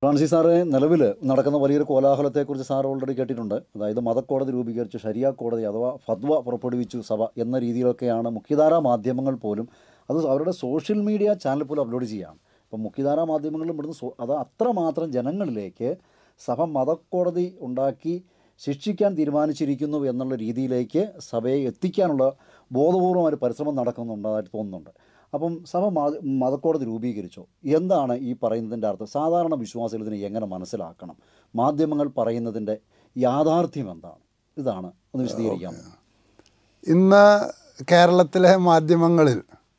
Francis sir നിലവിൽ നടക്കുന്ന വലിയൊരു കോലാഹലത്തെക്കുറിച്ച് സാർ ഓൾറെഡി കേട്ടിട്ടുണ്ട് അതായത് മതക്കോടതി രൂപീകരിച്ചു ഷരിയ കോടതി അഥവാ ഫത്വ പുറപ്പെടുവിച്ചു സഭ എന്ന രീതിയിലൊക്കെയാണ് മുഖ്യധാരാ മാധ്യമങ്ങൾ പോലും അത് അവരുടെ സോഷ്യൽ മീഡിയ ചാനൽ പോലും അപ്ലോഡ് ചെയ്യുകയാണ് അപ്പം മുഖ്യധാരാ മാധ്യമങ്ങളിലും ഇവിടുന്ന് സോ അത് അത്രമാത്രം ജനങ്ങളിലേക്ക് സഭ മതക്കോടതി ഉണ്ടാക്കി ശിക്ഷിക്കാൻ തീരുമാനിച്ചിരിക്കുന്നു എന്നുള്ള രീതിയിലേക്ക് സഭയെ എത്തിക്കാനുള്ള ബോധപൂർവമായ ഒരു പരിശ്രമം നടക്കുന്നുണ്ടായിട്ട് തോന്നുന്നുണ്ട് അപ്പം സഭ മത- മതക്കോടതി രൂപീകരിച്ചോ എന്താണ് ഈ പറയുന്നതിൻ്റെ അർത്ഥം സാധാരണ വിശ്വാസികൾ ഇതിനെ എങ്ങനെ മനസ്സിലാക്കണം മാധ്യമങ്ങൾ പറയുന്നതിൻ്റെ യാഥാർത്ഥ്യം എന്താണ് ഇതാണ് ഒന്ന് വിശദീകരിക്കാം ഇന്ന് കേരളത്തിലെ മാധ്യമങ്ങളിൽ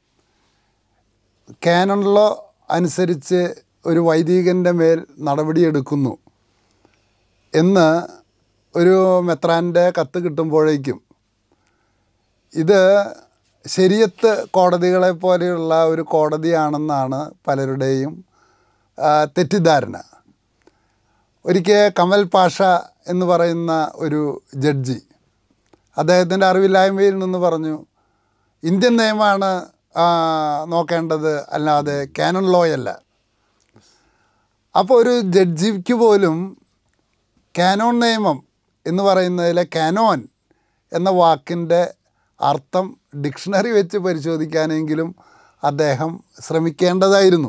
കാനൺ ലോ അനുസരിച്ച് ഒരു വൈദികൻ്റെ മേൽ നടപടിയെടുക്കുന്നു എന്ന് ഒരു മെത്രാൻ്റെ കത്ത് കിട്ടുമ്പോഴേക്കും ഇത് ശരിയത്ത് കോടതികളെ പോലെയുള്ള ഒരു കോടതിയാണെന്നാണ് പലരുടെയും ആ, തെറ്റിദ്ധാരണ ഒരിക്കൽ കമൽ പാഷ എന്ന് പറയുന്ന ഒരു ജഡ്ജി അദ്ദേഹത്തിൻ്റെ അറിവില്ലായ്മയിൽ നിന്ന് പറഞ്ഞു ഇന്ത്യൻ നിയമമാണ് ആ, നോക്കേണ്ടത് അല്ലാതെ കാനൺ ലോയല്ല അപ്പോൾ ഒരു ജഡ്ജിക്ക് പോലും കാനോൺ നിയമം എന്ന് പറയുന്നതിലെ കാനോൻ എന്ന വാക്കിൻ്റെ അർത്ഥം ഡിക്ഷണറി വെച്ച് പരിശോധിക്കാനെങ്കിലും അദ്ദേഹം ശ്രമിക്കേണ്ടതായിരുന്നു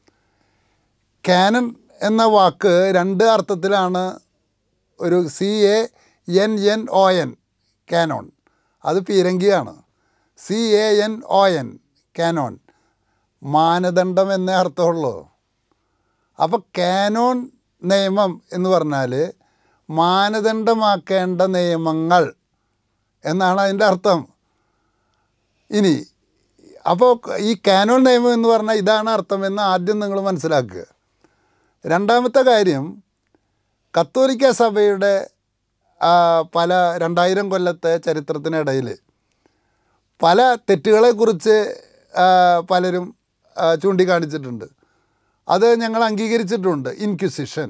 കാനൺ എന്ന വാക്ക് രണ്ട് അർത്ഥത്തിലാണ് ഒരു C A N N O N canon അത് പീരങ്കിയാണ് C A N O N canon മാനദണ്ഡം എന്നേ അർത്ഥമുള്ളൂ അപ്പോൾ കാനോൺ നിയമം എന്ന് പറഞ്ഞാൽ മാനദണ്ഡമാക്കേണ്ട നിയമങ്ങൾ എന്നാണ് അതിൻ്റെ അർത്ഥം ഇനി അപ്പോൾ ഈ കാനോൺ നിയമം എന്ന് പറഞ്ഞാൽ ഇതാണ് അർത്ഥമെന്ന് ആദ്യം നിങ്ങൾ മനസ്സിലാക്കുക രണ്ടാമത്തെ കാര്യം കത്തോലിക്ക സഭയുടെ ആ, പല രണ്ടായിരം കൊല്ലത്തെ ചരിത്രത്തിനിടയിൽ പല തെറ്റുകളെക്കുറിച്ച് ആ, പലരും ആ, ചൂണ്ടിക്കാണിച്ചിട്ടുണ്ട് അത് ഞങ്ങൾ അംഗീകരിച്ചിട്ടുണ്ട് ഇൻക്വിസിഷൻ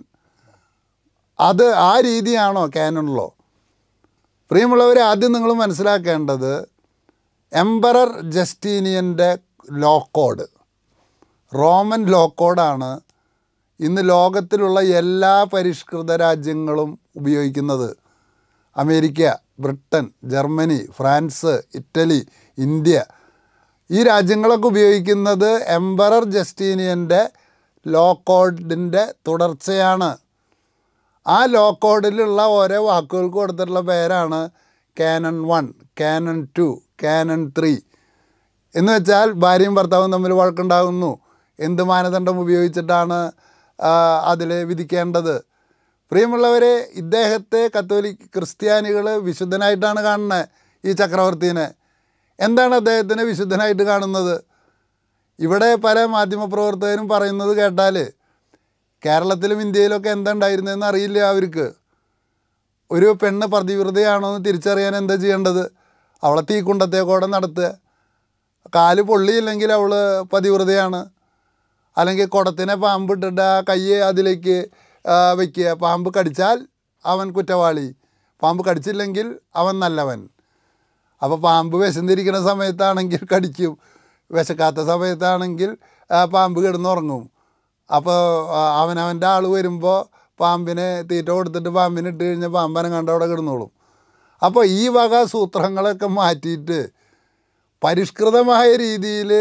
അത് ആ രീതിയാണോ കാനൺ ലോ പ്രിയമുള്ളവരെ ആദ്യം നിങ്ങൾ മനസ്സിലാക്കേണ്ടത് എംബറർ ജസ്റ്റീനിയൻ്റെ ലോ കോഡ് റോമൻ ലോ കോഡാണ് ഇന്ന് ലോകത്തിലുള്ള എല്ലാ പരിഷ്കൃത രാജ്യങ്ങളും ഉപയോഗിക്കുന്നത് America Britain Germany France Italy India ഈ രാജ്യങ്ങളൊക്കെ ഉപയോഗിക്കുന്നത് എംബറർ ജസ്റ്റീനിയൻ്റെ ലോ കോഡിൻ്റെ തുടർച്ചയാണ് ആ ലോ കോഡിലുള്ള ഓരോ വാക്കുകൾക്ക് കൊടുത്തിട്ടുള്ള പേരാണ് canon one canon two canon three എന്ന് വെച്ചാൽ ഭാര്യയും ഭർത്താവും തമ്മിൽ വഴക്കുണ്ടാകുന്നു എന്ത് മാനദണ്ഡം ഉപയോഗിച്ചിട്ടാണ് അതിൽ വിധിക്കേണ്ടത് പ്രിയമുള്ളവരെ ഇദ്ദേഹത്തെ കത്തോലിക് ക്രിസ്ത്യാനികൾ വിശുദ്ധനായിട്ടാണ് കാണുന്നത് ഈ ചക്രവർത്തിനെ എന്താണ് അദ്ദേഹത്തിനെ വിശുദ്ധനായിട്ട് കാണുന്നത് ഇവിടെ പല മാധ്യമപ്രവർത്തകരും പറയുന്നത് കേട്ടാൽ കേരളത്തിലും ഇന്ത്യയിലൊക്കെ എന്താ ഉണ്ടായിരുന്നതെന്ന് അറിയില്ല അവർക്ക് ഒരു പെണ്ണ് പ്രതിവൃതയാണോ എന്ന് തിരിച്ചറിയാൻ എന്താ ചെയ്യേണ്ടത് അവളെ തീക്കുണ്ടത്തേക്കൂടെ നടത്തുക കാല് പൊള്ളിയില്ലെങ്കിൽ അവൾ പതിവൃതയാണ് അല്ലെങ്കിൽ കുടത്തിനെ പാമ്പ് ഇട്ടിട്ട് ആ കൈ അതിലേക്ക് ആ, വെക്കുക പാമ്പ് കടിച്ചാൽ അവൻ കുറ്റവാളി പാമ്പ് കടിച്ചില്ലെങ്കിൽ അവൻ നല്ലവൻ അപ്പോൾ പാമ്പ് വിശന്നിരിക്കുന്ന സമയത്താണെങ്കിൽ കടിക്കും വിശക്കാത്ത സമയത്താണെങ്കിൽ ആ, പാമ്പ് കിടന്നുറങ്ങും അപ്പോൾ അവനവൻ്റെ ആൾ വരുമ്പോൾ പാമ്പിന് തീറ്റ കൊടുത്തിട്ട് പാമ്പിന് ഇട്ട് കഴിഞ്ഞാൽ പാമ്പനെ കണ്ട് അവിടെ കിടന്നോളും അപ്പോൾ ഈ വക സൂത്രങ്ങളൊക്കെ മാറ്റിയിട്ട് പരിഷ്കൃതമായ രീതിയിൽ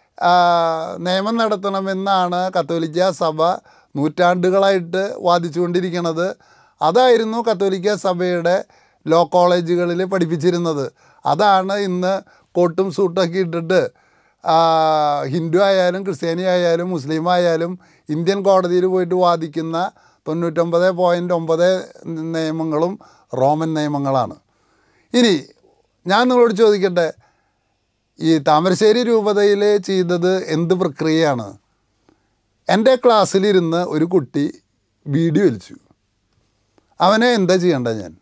നിയമം നടത്തണമെന്നാണ് കത്തോലിക്ക സഭ നൂറ്റാണ്ടുകളായിട്ട് വാദിച്ചുകൊണ്ടിരിക്കുന്നത് അതായിരുന്നു കത്തോലിക്ക സഭയുടെ ലോ കോളേജുകളിൽ പഠിപ്പിച്ചിരുന്നത് അതാണ് ഇന്ന് കോട്ടും സൂട്ടൊക്കെ ഇട്ടിട്ട് ആ, ഹിന്ദു ആയാലും ക്രിസ്ത്യാനി ആയാലും മുസ്ലിം ആയാലും ഇന്ത്യൻ കോടതിയിൽ പോയിട്ട് വാദിക്കുന്ന തൊണ്ണൂറ്റൊമ്പത് പോയിൻറ്റ് ഒമ്പത് നിയമങ്ങളും റോമൻ നിയമങ്ങളാണ് ഇനി ഞാൻ നിങ്ങളോട് ചോദിക്കട്ടെ ഈ താമരശ്ശേരി രൂപതയിൽ ചെയ്തത് എന്ത് പ്രക്രിയയാണ് എൻ്റെ ക്ലാസ്സിലിരുന്ന് ഒരു കുട്ടി വീഡിയോ വലിച്ചു അവനെ എന്താ ചെയ്യേണ്ടത് ഞാൻ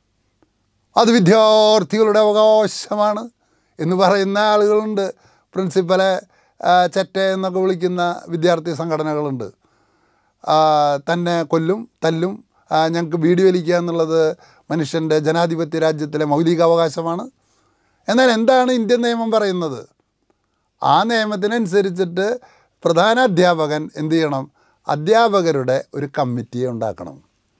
അത് വിദ്യാർത്ഥികളുടെ അവകാശമാണ് എന്ന് പറയുന്ന ആളുകളുണ്ട് പ്രിൻസിപ്പലെ ആ, ചെറ്റ എന്നൊക്കെ വിളിക്കുന്ന വിദ്യാർത്ഥി സംഘടനകളുണ്ട് ആ, തന്നെ കൊല്ലും തല്ലും ആ, ഞങ്ങൾക്ക് വീഡിയോ വലിക്കുക എന്നുള്ളത് മനുഷ്യൻ്റെ ജനാധിപത്യ രാജ്യത്തിലെ മൗലികാവകാശമാണ് എന്നാൽ എന്താണ് ഇന്ത്യൻ നിയമം പറയുന്നത് ആ നിയമത്തിനനുസരിച്ചിട്ട് പ്രധാന അധ്യാപകൻ എന്ത് ചെയ്യണം അധ്യാപകരുടെ ഒരു കമ്മിറ്റിയെ ഉണ്ടാക്കണം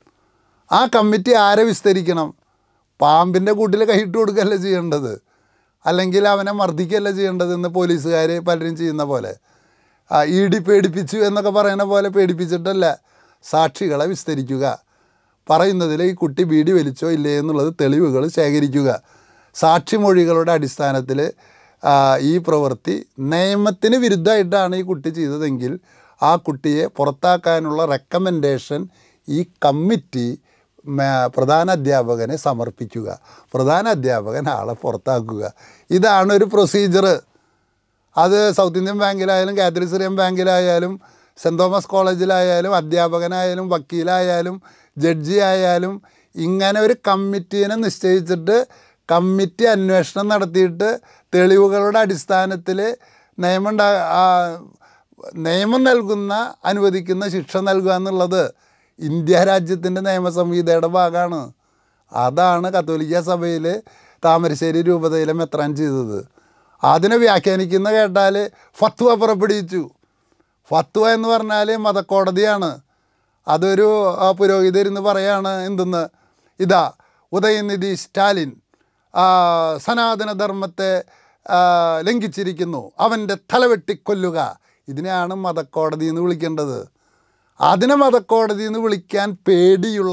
ആ കമ്മിറ്റി ആരെ വിസ്തരിക്കണം പാമ്പിൻ്റെ കൂട്ടിൽ കൈയിട്ട് കൊടുക്കുകയല്ല ചെയ്യേണ്ടത് അല്ലെങ്കിൽ അവനെ മർദ്ദിക്കുകയല്ല ചെയ്യേണ്ടത് എന്ന് പോലീസുകാർ പലരും ചെയ്യുന്ന പോലെ ആ, ഇടി പേടിപ്പിച്ചു എന്നൊക്കെ പറയുന്ന പോലെ പേടിപ്പിച്ചിട്ടല്ല സാക്ഷികളെ വിസ്തരിക്കുക പറയുന്നതിൽ ഈ കുട്ടി ബീഡി വലിച്ചോ ഇല്ലേ എന്നുള്ളത് തെളിവുകൾ ശേഖരിക്കുക സാക്ഷിമൊഴികളുടെ അടിസ്ഥാനത്തിൽ ആ, ഈ പ്രവൃത്തി നിയമത്തിന് വിരുദ്ധമായിട്ടാണ് ഈ കുട്ടി ചെയ്തതെങ്കിൽ ആ കുട്ടിയെ പുറത്താക്കാനുള്ള റെക്കമെൻഡേഷൻ ഈ കമ്മിറ്റി മ- പ്രധാന അധ്യാപകനെ സമർപ്പിക്കുക പ്രധാന അധ്യാപകൻ ആളെ പുറത്താക്കുക ഇതാണ് ഒരു പ്രൊസീജർ അത് സൗത്ത് ഇന്ത്യൻ ബാങ്കിലായാലും കാത്തലിക് സിറിയൻ ബാങ്കിലായാലും സെൻറ് തോമസ് കോളേജിലായാലും അധ്യാപകനായാലും വക്കീലായാലും ജഡ്ജി ആയാലും ഇങ്ങനെ ഒരു കമ്മിറ്റീനെ നിശ്ചയിച്ചിട്ട് കമ്മിറ്റി അന്വേഷണം നടത്തിയിട്ട് തെളിവുകളുടെ അടിസ്ഥാനത്തിൽ നിയമം ഉണ്ടാ- ആ, നിയമം നൽകുന്ന അനുവദിക്കുന്ന ശിക്ഷ നൽകുക എന്നുള്ളത് ഇന്ത്യ രാജ്യത്തിൻ്റെ നിയമസംഹിതയുടെ ഭാഗമാണ് അതാണ് കത്തോലിക്ക സഭയിൽ താമരശ്ശേരി രൂപതയിലെ മെത്രാൻ ചെയ്തത് അതിനെ വ്യാഖ്യാനിക്കുന്ന കേട്ടാൽ ഫത്വ പുറപ്പെടുവിച്ചു ഫത്വ എന്ന് പറഞ്ഞാൽ മതക്കോടതിയാണ് അതൊരു ആ, പുരോഹിതരിന്ന് പറയാണ് എന്തെന്ന് ഇതാ ഉദയനിധി സ്റ്റാലിൻ ആ, സനാതനധർമ്മത്തെ ആ, ലംഘിച്ചിരിക്കുന്നു അവൻ്റെ തലവെട്ടിക്കൊല്ലുക ഇതിനെയാണ് മതക്കോടതി എന്ന് വിളിക്കേണ്ടത് അതിനെ മതക്കോടതി എന്ന് വിളിക്കാൻ പേടിയുള്ള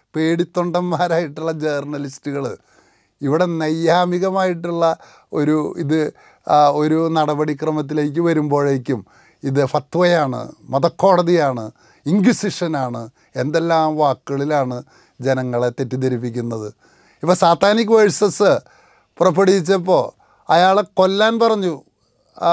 പേടിത്തൊണ്ടന്മാരായിട്ടുള്ള ജേർണലിസ്റ്റുകൾ ഇവിടെ നൈയാമികമായിട്ടുള്ള ഒരു ഇത് ആ, ഒരു നടപടിക്രമത്തിലേക്ക് വരുമ്പോഴേക്കും ഇത് ഫത്വയാണ് മതക്കോടതിയാണ് ഇൻക്വിസിഷനാണ് എന്തെല്ലാം വാക്കുകളിലാണ് ജനങ്ങളെ തെറ്റിദ്ധരിപ്പിക്കുന്നത് ഇപ്പോൾ സാത്താനിക് വേഴ്സസ് പുറപ്പെടുവിച്ചപ്പോൾ അയാളെ കൊല്ലാൻ പറഞ്ഞു ആ,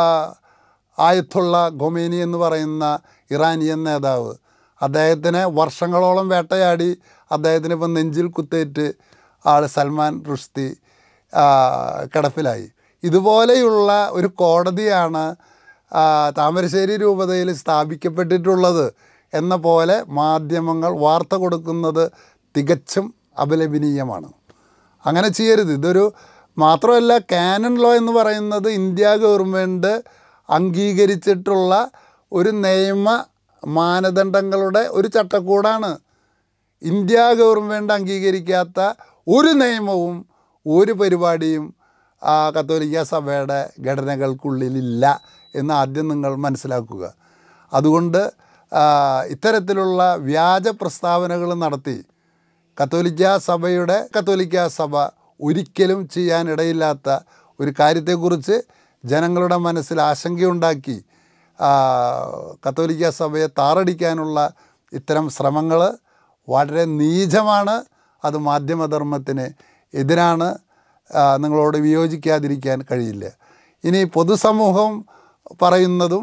ആയത്തുള്ള ഖൊമേനി എന്ന് പറയുന്ന ഇറാനിയൻ നേതാവ് അദ്ദേഹത്തിനെ വർഷങ്ങളോളം വേട്ടയാടി അദ്ദേഹത്തിന് ഇപ്പം നെഞ്ചിൽ കുത്തേറ്റ് ആൾ സൽമാൻ റുഷ്തി ആ, കിടപ്പിലായി ഇതുപോലെയുള്ള ഒരു കോടതിയാണ് ആ, താമരശ്ശേരി രൂപതയിൽ സ്ഥാപിക്കപ്പെട്ടിട്ടുള്ളത് എന്ന പോലെ മാധ്യമങ്ങൾ വാർത്ത കൊടുക്കുന്നത് തികച്ചും അപലപനീയമാണ് അങ്ങനെ ചെയ്യരുത് ഇതൊരു മാത്രമല്ല കാനൺ ലോ എന്ന് പറയുന്നത് ഇന്ത്യ ഗവൺമെൻറ് അംഗീകരിച്ചിട്ടുള്ള ഒരു നിയമ മാനദണ്ഡങ്ങളുടെ ഒരു ചട്ടക്കൂടാണ് ഇന്ത്യ ഗവൺമെൻറ് അംഗീകരിക്കാത്ത ഒരു നിയമവും ഒരു പരിപാടിയും ആ കത്തോലിക്ക സഭയുടെ ഘടനകൾക്കുള്ളിലില്ല എന്ന് ആദ്യം നിങ്ങൾ മനസ്സിലാക്കുക അതുകൊണ്ട് ആ, ഇത്തരത്തിലുള്ള വ്യാജ പ്രസ്താവനകൾ നടത്തി കത്തോലിക്ക സഭയുടെ കത്തോലിക്ക സഭ ഒരിക്കലും ചെയ്യാനിടയില്ലാത്ത ഒരു കാര്യത്തെക്കുറിച്ച് ജനങ്ങളുടെ മനസ്സിൽ ആശങ്കയുണ്ടാക്കി ആ, കത്തോലിക്ക സഭയെ താറടിക്കാനുള്ള ഇത്തരം ശ്രമങ്ങൾ വളരെ നീചമാണ് അത് മാധ്യമധർമ്മത്തിന് എതിരാണ് ആ, നിങ്ങളോട് വിയോജിക്കാതിരിക്കാൻ കഴിയില്ല ഇനി പൊതുസമൂഹം പറയുന്നതും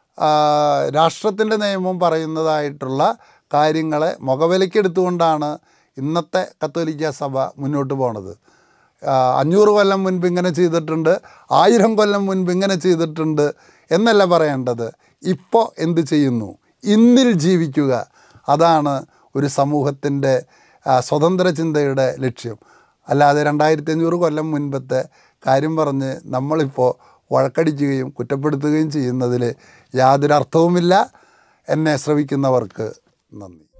രാഷ്ട്രത്തിൻ്റെ നിയമം പറയുന്നതായിട്ടുള്ള കാര്യങ്ങളെ മുഖവിലക്കെടുത്തുകൊണ്ടാണ് ഇന്നത്തെ കത്തോലിക്ക സഭ മുന്നോട്ട് പോണത് ആ, അഞ്ഞൂറ് കൊല്ലം മുൻപ് ഇങ്ങനെ ചെയ്തിട്ടുണ്ട് ആയിരം കൊല്ലം മുൻപ് ഇങ്ങനെ ചെയ്തിട്ടുണ്ട് എന്നല്ല പറയേണ്ടത് ഇപ്പോൾ എന്ത് ചെയ്യുന്നു ഇന്നിൽ ജീവിക്കുക അതാണ് ഒരു സമൂഹത്തിൻ്റെ ആ, സ്വതന്ത്ര ചിന്തയുടെ ലക്ഷ്യം അല്ലാതെ രണ്ടായിരത്തി അഞ്ഞൂറ് കൊല്ലം മുൻപത്തെ കാര്യം പറഞ്ഞ് നമ്മളിപ്പോൾ വഴക്കടിക്കുകയും കുറ്റപ്പെടുത്തുകയും ചെയ്യുന്നതിൽ യാതൊരു അർത്ഥവുമില്ല എന്നെ ശ്രവിക്കുന്നവർക്ക് നന്ദി